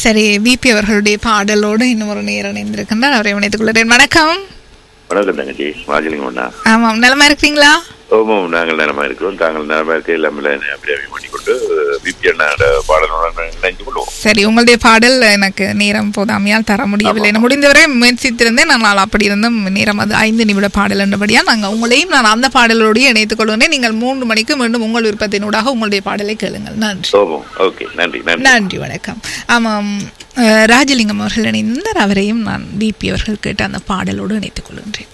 சரி விபி அவர்களுடைய பாடலோடு இன்னும் ஒரு நேரம் இணைந்திருக்கின்றார் அவரை இணைத்துக் கொள்கிறேன் வணக்கம் வணக்கம் தங்கச்சி ராஜலிங்கம் அண்ணா ஆமாம் நலமா இருக்கிறீங்களா ஓமம் நாங்கள் நலமா இருக்கிறோம் தாங்கள் நலமா இருக்க எல்லாமே அப்படியே பண்ணிக்கொண்டு பிபி அண்ணாட பாடலுடன் இணைந்து கொள்வோம் சரி உங்களுடைய பாடல் எனக்கு நேரம் போதாமையால் தர முடியவில்லை நான் முடிந்தவரை முயற்சித்திருந்தேன் நான் அப்படி இருந்தும் நேரம் அது ஐந்து நிமிட பாடல் என்றபடியா நாங்கள் உங்களையும் நான் அந்த பாடலோடய இணைத்துக் கொள்கிறேன் நீங்கள் மூன்று மணிக்கு மீண்டும் உங்கள் விருப்பத்தினூடாக உங்களுடைய பாடலை கேளுங்கள் நன்றி ஓமம் ஓகே நன்றி நன்றி நன்றி வணக்கம் ஆமாம் அஹ், ராஜலிங்கம் அவர்கள் இணைந்தார் அவரையும் நான் பிபி அவர்கள் கேட்ட அந்த பாடலோடு இணைத்துக் கொள்கின்றேன்